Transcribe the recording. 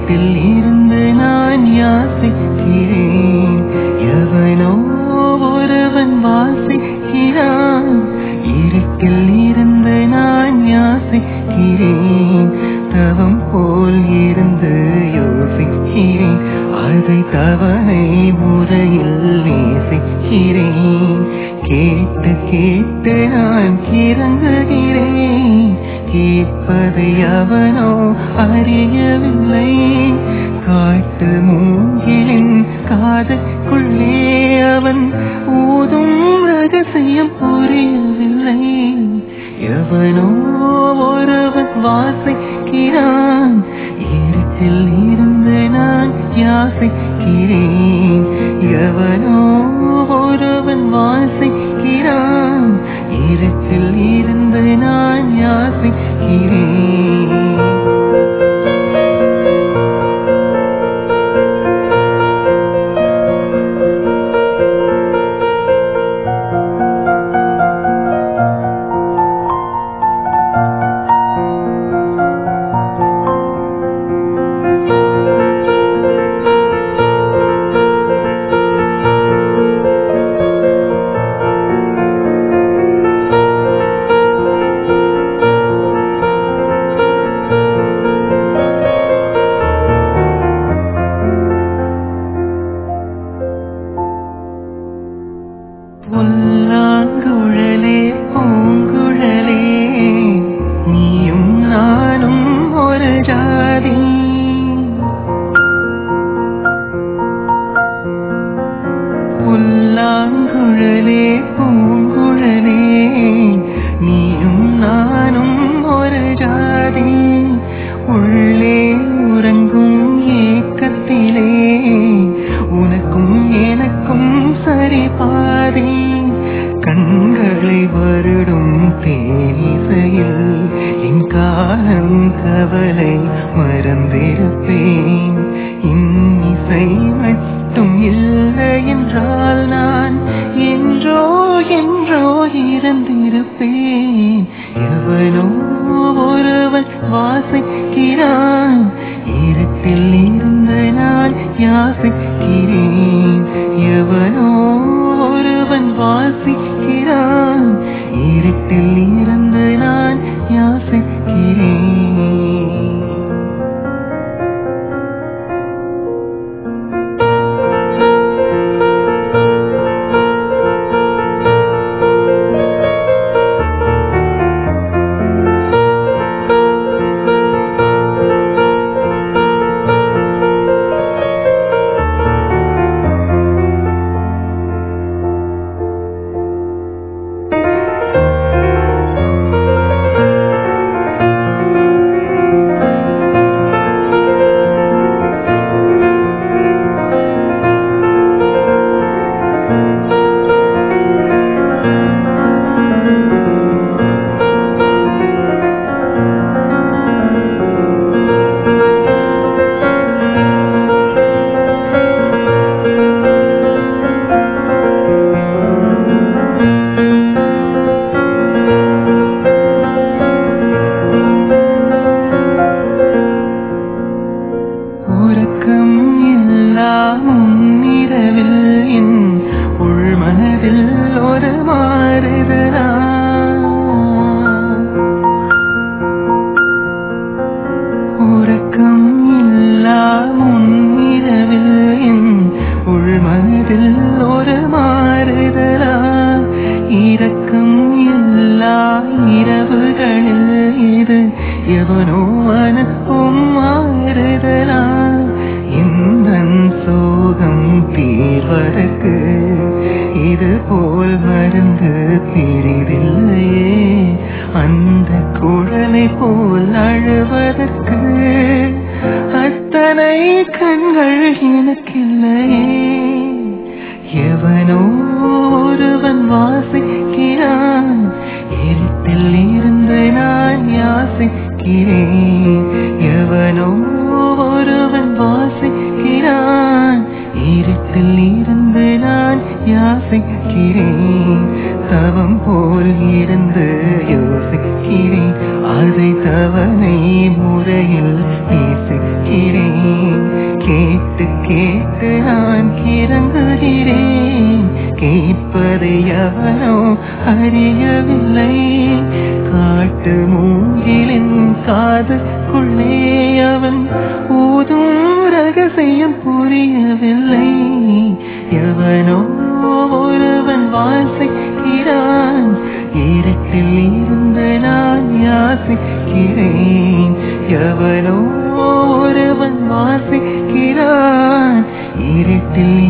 இருட்டில் இருந்து நான் யாசிக்கிறேன் எவனோ ஒருவன் வாசிக்கிறான் இருட்டில் இருந்து நான் யாசிக்கிறேன் தவம் போல் இருந்து யோசிக்கிறேன் அதை தவணை முறையில் நேசிக்கிறேன் கேட்டு கேட்டு நான் கிறங்குகிறேன் கேட்பதை அவனோ அறியவில்லை காட்டு மூங்கிலின் காதுக்குள்ளே அவன் ஊதும் ரகசியம் புரியவில்லை எவனோ ஒருவன் வாசிக்கிறான் இருட்டில் இருந்து நான் யாசிக்கிறேன் எவனோ ஒருவன் வாசிக்கிறான் இருட்டில் இருந்து நான் யாசிக்கிறேன் புல்லாங்குழலே பூங்குழலே நீயும் நானும் ஒரு ஜாதி புல்லாங்குழலே பூங்குழலே நீயும் நானும் ஒரு ஜாதி உள்ளே உறங்கும் ஏக்கத்திலே உனக்கும் எனக்கும் சரி பாதி கண்களை வருடும் தேனிசையில் என் காலம் கவலை மறந்திருப்பேன் இன்னிசை மட்டும் இல்லை என்றால் நான் என்றோ என்றோ இறந்திருப்பேன் எவனோ ஒருவன் வாசிக்கிறான் இருட்டில் இருந்து நான் யாசிக்கிறேன் எவனோ ஒருவன் வாசிக்கிறான் இருட்டில் இருந்து நான் யாசிக்கிறேன் உறக்கம் எல்லாம் உன்னிரவில் என் உள்மனதில் ஒரு மாறுதலா உறக்கம் எல்லாம் உன்னிரவில் என் உள்மனதில் ஒரு மாறுதலா இரக்கம் எல்லா இரவுகளில் இது எவனோ அனுப்பும் மாறுதலா இந்த சோகம் தீர்வதற்கு இது போல் மருந்து பிரிவில்லையே அந்த குழலை போல் அழுவதற்கு அத்தனை கண்கள் எனக்கில்லையே எவனோ ஒருவன் வாசிக்கிறான் இருட்டில் இருந்து நான் யாசிக்கிறேன் எவனோ ஒருவன் வாசிக்கிறான் இருட்டில் இருந்து நான் யாசிக்கிறேன் தவம் போல் இருந்து யோசிக்கிறேன் அதை தவணை முறையில் நேசிக்கிறேன் கேட்டு கேட்டு நான் கிறங்குகிறேன் கேட்பதை எவனோ அறியவில்லை காட்டு மூங்கிலின் காதுக்குள்ளே அவன் ஊதும் ரகசியம் புரியவில்லை எவனோ ஒருவன் வாசிக்கிறான் இருட்டில் இருந்து நான் யாசிக்கிறேன் எவனோ ஒருவன் வாசிக்கிறான் இருட்டில்